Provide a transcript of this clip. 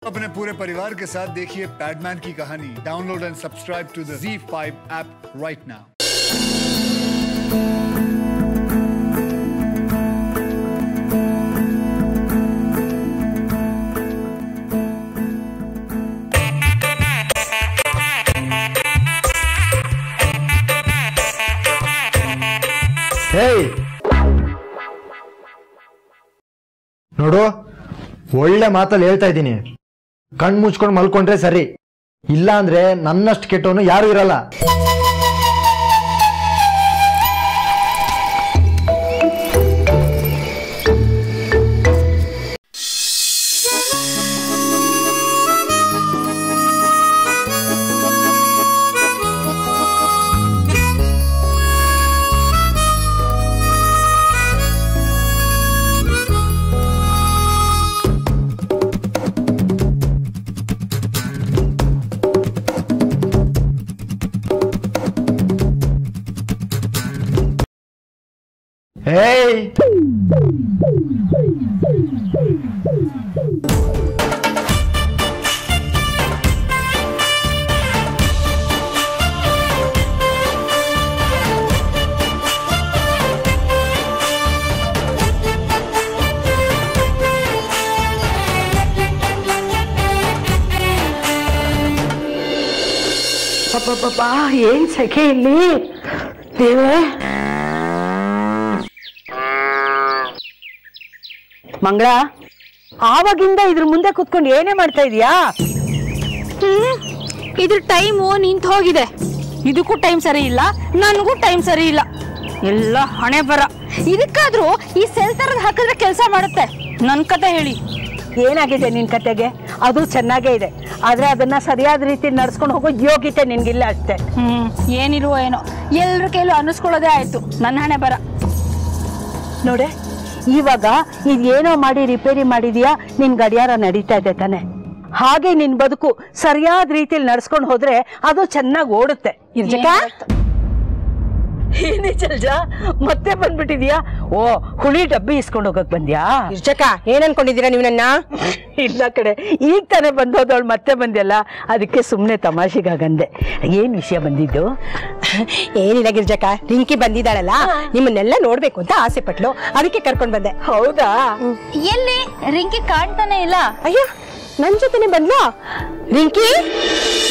अपने पूरे परिवार के साथ देखिए पैडमैन की कहानी download and subscribe to the Z5 app right now ಹೇಯ್ ನೋಡು ಒಳ್ಳೆ ಮಾತಲ್ಲಿ ಹೇಳ್ತಾ ಇದ್ದೀನಿ ಕಣ್ ಮುಚ್ಕೊಂಡು ಮಲ್ಕೊಂಡ್ರೆ ಸರಿ ಇಲ್ಲ ಅಂದ್ರೆ ನನ್ನಷ್ಟು ಕೆಟ್ಟವನು ಯಾರು ಇರಲ್ಲ ಹೇಯ್ ಪಾಪ ಏನ್ ಸೆಕೆ ಇಲ್ಲಿ ದೇವೇ ಮಂಗಳ ಆವಾಗಿಂದ ಇದ್ರ ಮುಂದೆ ಕುತ್ಕೊಂಡು ಏನೇ ಮಾಡ್ತಾ ಇದೀಯಾ ಇದ್ರ ಟೈಮು ನಿಂತು ಹೋಗಿದೆ ಇದಕ್ಕೂ ಟೈಮ್ ಸರಿ ಇಲ್ಲ ನನಗೂ ಟೈಮ್ ಸರಿ ಇಲ್ಲ ಎಲ್ಲ ಹಣೆ ಬರ ಇದಕ್ಕಾದ್ರೂ ಈ ಸೆಲ್ ತರದ್ ಹಾಕಿದ್ರೆ ಕೆಲಸ ಮಾಡುತ್ತೆ ನನ್ ಕತೆ ಹೇಳಿ ಏನಾಗಿದೆ ನಿನ್ ಕತೆಗೆ ಅದು ಚೆನ್ನಾಗೇ ಇದೆ ಆದ್ರೆ ಅದನ್ನ ಸರಿಯಾದ ರೀತಿ ನಡ್ಸ್ಕೊಂಡು ಹೋಗೋ ಯೋಗ್ಯತೆ ನಿನ್ಗಿಲ್ಲ ಅಷ್ಟೇ ಹ್ಮ್ ಏನಿಲ್ವೋ ಏನೋ ಎಲ್ರ ಕೈಲೂ ಅನ್ನಿಸ್ಕೊಳ್ಳೋದೇ ಆಯ್ತು ನನ್ನ ಹಣೆ ಬರ ನೋಡೆ ಇವಾಗ ಇದೇನೋ ಮಾಡಿ ರಿಪೇರಿ ಮಾಡಿದ್ಯಾ ನಿನ್ ಗಡಿಯಾರ ನಡೀತಾ ಇದೆ ತಾನೆ ಹಾಗೆ ನಿನ್ ಬದುಕು ಸರಿಯಾದ ರೀತಿಯಲ್ಲಿ ನಡ್ಸ್ಕೊಂಡು ಹೋದ್ರೆ ಅದು ಚೆನ್ನಾಗಿ ಓಡುತ್ತೆ ಇರ್ಜಕ ಏನೇ ಚಲ್ಜ ಮತ್ತೆ ಬಂದ್ಬಿಟ್ಟಿದ್ಯಾ ಓ ಹುಳಿ ಡಬ್ಬಿ ಇಸ್ಕೊಂಡು ಹೋಗಕ್ ಬಂದ್ಯಾ ಇರ್ಚಕ ಏನ್ ಅನ್ಕೊಂಡಿದ್ದೀರಾ ನೀವು ನನ್ನ ಇಲ್ಲ ಕಡೆ ಈಗ ತಾನೇ ಬಂದೋದವಳು ಮತ್ತೆ ಬಂದ್ಯಲ್ಲ ಅದಕ್ಕೆ ಸುಮ್ಮನೆ ತಮಾಷೆಗಾಗಂದೆ ಏನ್ ವಿಷಯ ಬಂದಿದ್ದು ಏನಿಲ್ಲ ಗಿರ್ಜಕ ರಿಂಕಿ ಬಂದಿದ್ದಾಳಲ್ಲ ನಿಮ್ಮನ್ನೆಲ್ಲ ನೋಡ್ಬೇಕು ಅಂತ ಆಸೆ ಪಟ್ಲು ಅದಕ್ಕೆ ಕರ್ಕೊಂಡ್ ಬಂದೆ ಹೌದಾ ಎಲ್ಲಿ ರಿಂಕಿ ಕಾಣ್ತಾನೆ ಇಲ್ಲ ಅಯ್ಯೋ ನನ್ ಜೊತೆನೆ ಬಂದ್ಲು ರಿಂಕಿ